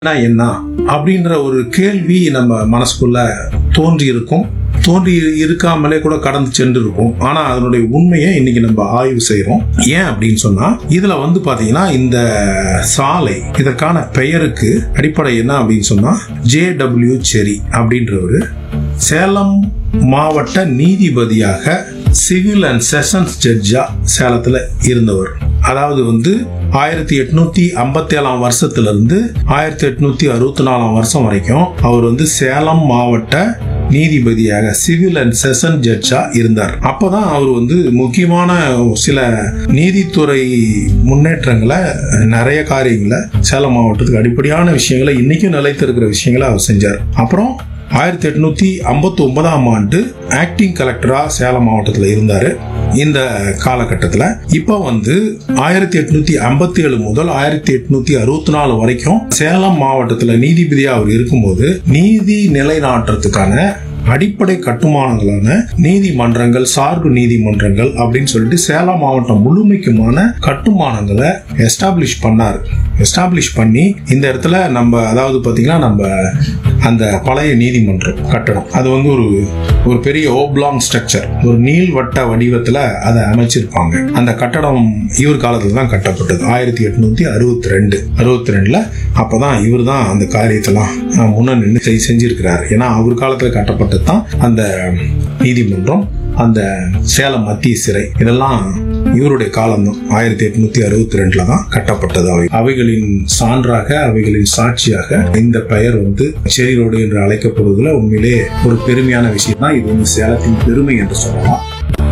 என்ன என்ன அப்படின்ற ஒரு கேள்வி நம்ம மனசுக்குள்ள தோன்றி இருக்கும் தோன்றி இருக்காமலே கூட கடந்து சென்று இருக்கும் ஆனா அதனுடைய உண்மையை இன்னைக்கு நம்ம ஆய்வு செய்யறோம் ஏன் அப்படின்னு சொன்னா இதுல வந்து பாத்தீங்கன்னா இந்த சாலை இதற்கான பெயருக்கு அடிப்படை என்ன அப்படின்னு சொன்னா ஜே டபிள்யூ செரி அப்படின்றவரு சேலம் மாவட்ட நீதிபதியாக சிவில் அண்ட் செஷன்ஸ் ஜட்ஜா சேலத்துல இருந்தவர் அதாவது வந்து ஆயிரத்தி எட்நூத்தி ஐம்பத்தி ஏழாம் வருஷத்துல இருந்து ஆயிரத்தி எட்நூத்தி அறுபத்தி நாலாம் வருஷம் வரைக்கும் அவர் வந்து சேலம் மாவட்ட நீதிபதியாக சிவில் அண்ட் செஷன் ஜட்ஜா இருந்தார் அப்பதான் அவர் வந்து முக்கியமான சில நீதித்துறை முன்னேற்றங்களை நிறைய காரியங்களை சேலம் மாவட்டத்துக்கு அடிப்படையான விஷயங்களை இன்னைக்கும் நிலைத்திருக்கிற விஷயங்களை அவர் செஞ்சார் அப்புறம் ஆயிரத்தி எட்நூத்தி ஐம்பத்தி ஒன்பதாம் ஆண்டு ஆக்டிங் கலெக்டரா சேலம் மாவட்டத்தில் இருந்தாரு இந்த காலகட்டத்தில் இப்போ வந்து ஆயிரத்தி எட்நூத்தி ஐம்பத்தி ஏழு முதல் ஆயிரத்தி எட்நூத்தி அறுபத்தி நாலு வரைக்கும் சேலம் மாவட்டத்தில் நீதிபதியா அவர் இருக்கும்போது நீதி நிலைநாட்டுறதுக்கான அடிப்படை கட்டுமானங்களான நீதிமன்றங்கள் சார்பு நீதிமன்றங்கள் அப்படின்னு சொல்லிட்டு சேலம் மாவட்டம் முழுமைக்குமான கட்டுமானங்களை எஸ்டாப்ளிஷ் பண்ணார் எஸ்டாப்ளிஷ் பண்ணி இந்த இடத்துல நம்ம அதாவது பாத்தீங்கன்னா நம்ம அந்த பழைய நீதிமன்றம் கட்டடம் அது வந்து ஒரு ஒரு பெரிய ஓப்லாங் ஸ்ட்ரக்சர் ஒரு நீள்வட்ட வடிவத்துல அதை அமைச்சிருப்பாங்க அந்த கட்டடம் இவர் காலத்துல தான் கட்டப்பட்டது ஆயிரத்தி எட்நூத்தி அறுபத்தி ரெண்டு அறுபத்தி ரெண்டுல அப்பதான் இவர் தான் அந்த காரியத்தெல்லாம் அஹ், முன்ன நின்று செய்- செஞ்சிருக்கிறார் ஏன்னா அவர் காலத்துல கட்டப்பட்டது தான் அந்த நீதிமன்றம் அந்த சேலம் மத்திய சிறை இதெல்லாம் இவருடைய காலம்தான் ஆயிரத்தி எட்நூத்தி அறுபத்தி ரெண்டுல தான் கட்டப்பட்டது அவை அவைகளின் சான்றாக அவைகளின் சாட்சியாக இந்த பெயர் வந்து செரி ரோடு என்று அழைக்கப்படுவதில் உண்மையிலே ஒரு பெருமையான விஷயம் தான் இது வந்து சேலத்தின் பெருமை என்று சொல்லலாம்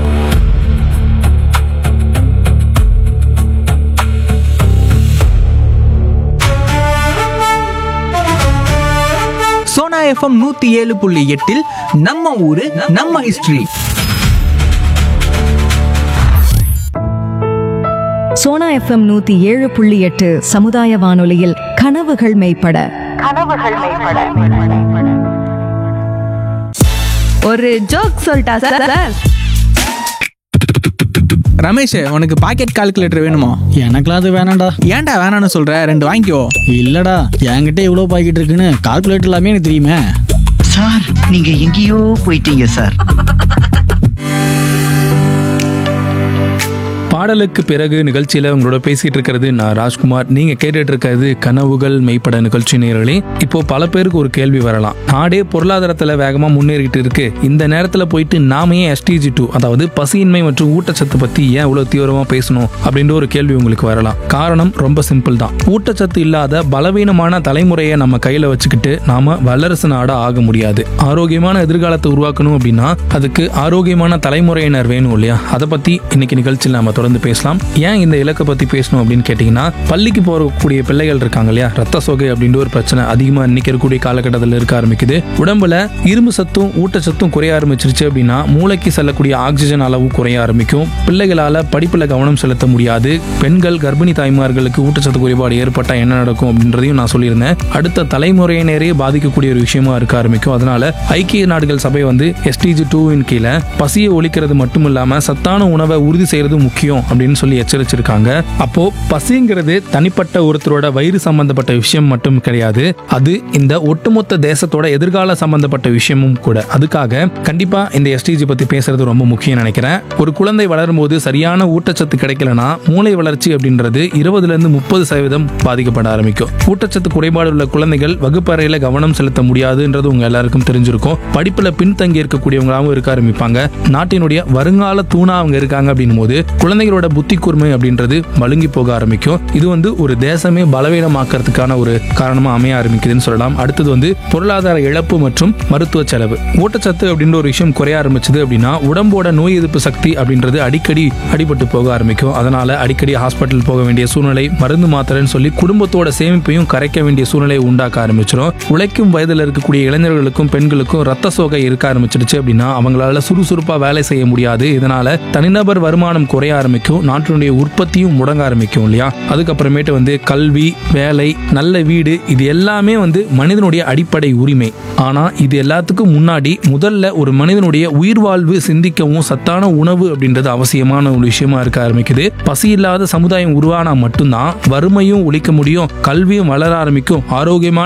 சோனா எஃப்எம் நூத்தி ஏழு புள்ளி எட்டில் நம்ம ஊரு நம்ம ஹிஸ்டரி சோனா எஃப்எம் நூத்தி ஏழு புள்ளி எட்டு சமுதாய வானொலியில் கனவுகள் மெய்ப்பட ஒரு ஜோக் சொல்லிட்டா சார் ரமேஷ் உனக்கு பாக்கெட் கால்குலேட்டர் வேணுமா எனக்குலாம் அது வேணாம்டா ஏன்டா வேணாம்னு சொல்ற ரெண்டு வாங்கிக்கோ இல்லடா என்கிட்ட இவ்வளோ பாக்கெட் இருக்குன்னு கால்குலேட்டர் எல்லாமே எனக்கு தெரியுமே சார் நீங்க எங்கேயோ போயிட்டீங்க சார் பாடலுக்கு பிறகு நிகழ்ச்சியில உங்களோட பேசிட்டு இருக்கிறது நான் ராஜ்குமார் நீங்க கேட்டுட்டு இருக்கிறது கனவுகள் மெய்ப்பட நிகழ்ச்சி நேரலே இப்போ பல பேருக்கு ஒரு கேள்வி வரலாம் நாடே பொருளாதாரத்துல வேகமா முன்னேறிட்டு இருக்கு இந்த நேரத்துல போயிட்டு நாம ஏன் எஸ்டிஜி டூ அதாவது பசியின்மை மற்றும் ஊட்டச்சத்து பத்தி ஏன் இவ்வளவு தீவிரமா பேசணும் அப்படின்ற ஒரு கேள்வி உங்களுக்கு வரலாம் காரணம் ரொம்ப சிம்பிள் தான் ஊட்டச்சத்து இல்லாத பலவீனமான தலைமுறையை நம்ம கையில வச்சுக்கிட்டு நாம வல்லரசு நாடா ஆக முடியாது ஆரோக்கியமான எதிர்காலத்தை உருவாக்கணும் அப்படின்னா அதுக்கு ஆரோக்கியமான தலைமுறையினர் வேணும் இல்லையா அதை பத்தி இன்னைக்கு நிகழ்ச்சியில் நம்ம தொடர்ந்து பேசலாம் ஏன் இந்த இலக்கை பத்தி பேசணும் அப்படின்னு கேட்டீங்கன்னா பள்ளிக்கு போகக்கூடிய பிள்ளைகள் இருக்காங்க இல்லையா ரத்த சோகை அப்படின்ற ஒரு பிரச்சனை அதிகமா இன்னைக்கு இருக்கக்கூடிய காலகட்டத்தில் இருக்க ஆரம்பிக்குது உடம்புல இரும்பு சத்தும் ஊட்டச்சத்தும் குறைய ஆரம்பிச்சிருச்சு அப்படின்னா மூளைக்கு செல்லக்கூடிய ஆக்சிஜன் அளவு குறைய ஆரம்பிக்கும் பிள்ளைகளால படிப்புல கவனம் செலுத்த முடியாது பெண்கள் கர்ப்பிணி தாய்மார்களுக்கு ஊட்டச்சத்து குறைபாடு ஏற்பட்டா என்ன நடக்கும் அப்படின்றதையும் நான் சொல்லியிருந்தேன் அடுத்த தலைமுறையினரே பாதிக்கக்கூடிய ஒரு விஷயமா இருக்க ஆரம்பிக்கும் அதனால ஐக்கிய நாடுகள் சபை வந்து எஸ்டிஜி டூவின் கீழே பசியை ஒழிக்கிறது மட்டும் இல்லாம சத்தான உணவை உறுதி செய்யறது முக்கியம் அப்படின்னு சொல்லி எச்சரிச்சிருக்காங்க அப்போ பசிங்கிறது தனிப்பட்ட ஒருத்தரோட வயிறு சம்பந்தப்பட்ட விஷயம் மட்டும் கிடையாது அது இந்த ஒட்டுமொத்த தேசத்தோட எதிர்கால சம்பந்தப்பட்ட விஷயமும் கூட அதுக்காக கண்டிப்பா இந்த எஸ்டிஜி பத்தி பேசுறது ரொம்ப முக்கியம் நினைக்கிறேன் ஒரு குழந்தை வளரும் போது சரியான ஊட்டச்சத்து கிடைக்கலனா மூளை வளர்ச்சி அப்படின்றது இருபதுல இருந்து முப்பது சதவீதம் பாதிக்கப்பட ஆரம்பிக்கும் ஊட்டச்சத்து குறைபாடு உள்ள குழந்தைகள் வகுப்பறையில கவனம் செலுத்த முடியாதுன்றது உங்க எல்லாருக்கும் தெரிஞ்சிருக்கும் படிப்புல பின்தங்கி இருக்கக்கூடியவங்களாகவும் இருக்க ஆரம்பிப்பாங்க நாட்டினுடைய வருங்கால தூணா அவங்க இருக்காங்க அப்படின்னும் போது குழந்தைகளோட புத்தி கூர்மை அப்படின்றது மழுங்கி போக ஆரம்பிக்கும் இது வந்து ஒரு தேசமே பலவீனமாக்கறதுக்கான ஒரு காரணமா அமைய ஆரம்பிக்குதுன்னு சொல்லலாம் அடுத்தது வந்து பொருளாதார இழப்பு மற்றும் மருத்துவ செலவு ஊட்டச்சத்து அப்படின்ற ஒரு விஷயம் குறைய ஆரம்பிச்சது அப்படின்னா உடம்போட நோய் எதிர்ப்பு சக்தி அப்படின்றது அடிக்கடி அடிபட்டு போக ஆரம்பிக்கும் அதனால அடிக்கடி ஹாஸ்பிட்டல் போக வேண்டிய சூழ்நிலை மருந்து மாத்திரைன்னு சொல்லி குடும்பத்தோட சேமிப்பையும் கரைக்க வேண்டிய சூழ்நிலையை உண்டாக்க ஆரம்பிச்சிடும் உழைக்கும் வயதில் இருக்கக்கூடிய இளைஞர்களுக்கும் பெண்களுக்கும் ரத்த சோகை இருக்க ஆரம்பிச்சிடுச்சு அப்படின்னா அவங்களால சுறுசுறுப்பா வேலை செய்ய முடியாது இதனால தனிநபர் வருமானம் குறைய ஆரம்பிக்கும் நாட்டினுடைய உற்பத்தியும் முடங்க ஆரம்பிக்கும் இல்லையா அதுக்கப்புறமேட்டு வந்து கல்வி வேலை நல்ல வீடு இது எல்லாமே வந்து மனிதனுடைய அடிப்படை உரிமை ஆனா இது எல்லாத்துக்கும் முன்னாடி முதல்ல ஒரு மனிதனுடைய உயிர் வாழ்வு சிந்திக்கவும் சத்தான உணவு அப்படின்றது அவசியமான ஒரு விஷயமா இருக்க ஆரம்பிக்குது பசி இல்லாத சமுதாயம் உருவானா மட்டும்தான் வறுமையும் ஒழிக்க முடியும் கல்வியும் வளர ஆரம்பிக்கும் ஆரோக்கியமான